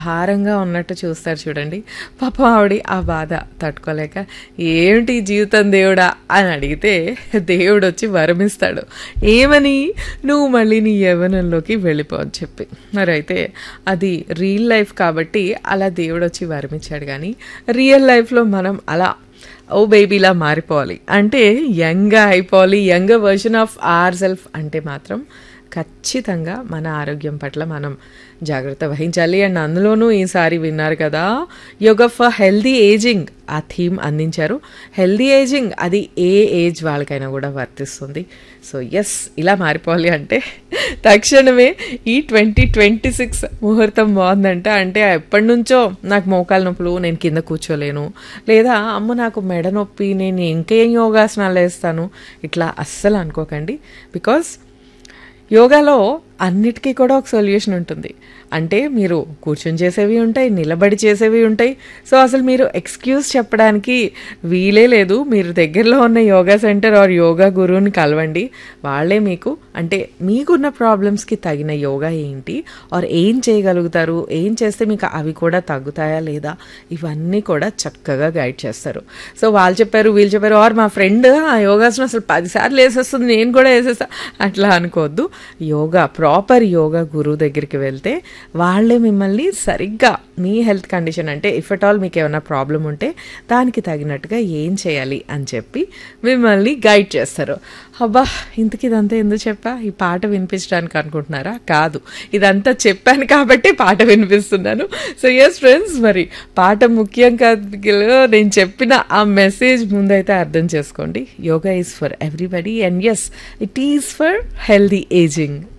భారంగా ఉన్నట్టు చూస్తారు చూడండి పాపం ఆవిడ ఆ బాధ తట్టుకోలేక ఏమిటి ఈ జీవితం దేవుడా అని అడిగితే దేవుడు వచ్చి వరమిస్తాడు ఏమని నువ్వు మళ్ళీ నీ యవ్వనంలోకి వెళ్ళిపో అని చెప్పి మరి అయితే అది రియల్ లైఫ్ కాబట్టి అలా దేవుడు వచ్చి వరమిచ్చాడు కానీ రియల్ లైఫ్లో మనం అలా ఓ బేబీలా మారిపోవాలి అంటే యంగ్గా అయిపోవాలి young version of our self అంటే మాత్రం ఖచ్చితంగా మన ఆరోగ్యం పట్ల మనం జాగ్రత్త వహించాలి అండ్ అందులోనూ ఈసారి విన్నారు కదా యోగా ఫర్ హెల్దీ ఏజింగ్ ఆ థీమ్ అందించారు హెల్దీ ఏజింగ్ అది ఏ ఏజ్ వాళ్ళకైనా కూడా వర్తిస్తుంది సో ఎస్ ఇలా మారిపోవాలి అంటే తక్షణమే ఈ ట్వంటీ ట్వంటీ సిక్స్ ముహూర్తం బాగుందంట అంటే ఎప్పటి నుంచో నాకు మోకాలు నొప్పులు నేను కింద కూర్చోలేను లేదా అమ్మ నాకు మెడ నొప్పి నేను ఇంకేం యోగాసనాలు వేస్తాను ఇట్లా అస్సలు అనుకోకండి బికాస్ యోగాలో అన్నిటికీ కూడా ఒక సొల్యూషన్ ఉంటుంది అంటే మీరు కూర్చొని చేసేవి ఉంటాయి నిలబడి చేసేవి ఉంటాయి సో అసలు మీరు ఎక్స్క్యూజ్ చెప్పడానికి వీలే లేదు మీరు దగ్గరలో ఉన్న యోగా సెంటర్ ఆర్ యోగా గురువుని కలవండి వాళ్ళే మీకు అంటే మీకున్న ప్రాబ్లమ్స్కి తగిన యోగా ఏంటి ఆర్ ఏం చేయగలుగుతారు ఏం చేస్తే మీకు అవి కూడా తగ్గుతాయా లేదా ఇవన్నీ కూడా చక్కగా గైడ్ చేస్తారు సో వాళ్ళు చెప్పారు వీళ్ళు చెప్పారు ఆర్ మా ఫ్రెండ్ ఆ యోగాసనం అసలు పదిసార్లు వేసేస్తుంది నేను కూడా వేసేస్తా అట్లా అనుకోవద్దు యోగా ప్రాపర్ యోగా గురువు దగ్గరికి వెళ్తే వాళ్ళే మిమ్మల్ని సరిగ్గా మీ హెల్త్ కండిషన్ అంటే ఇఫ్ అట్ ఆల్ మీకు ఏమైనా ప్రాబ్లం ఉంటే దానికి తగినట్టుగా ఏం చేయాలి అని చెప్పి మిమ్మల్ని గైడ్ చేస్తారు అబ్బా ఇంతకి ఇదంతా ఎందుకు చెప్పా ఈ పాట వినిపించడానికి అనుకుంటున్నారా కాదు ఇదంతా చెప్పాను కాబట్టి పాట వినిపిస్తున్నాను సో ఎస్ ఫ్రెండ్స్ మరి పాట ముఖ్యం కాదు నేను చెప్పిన ఆ మెసేజ్ ముందైతే అర్థం చేసుకోండి yoga is for everybody and as it is for healthy ageing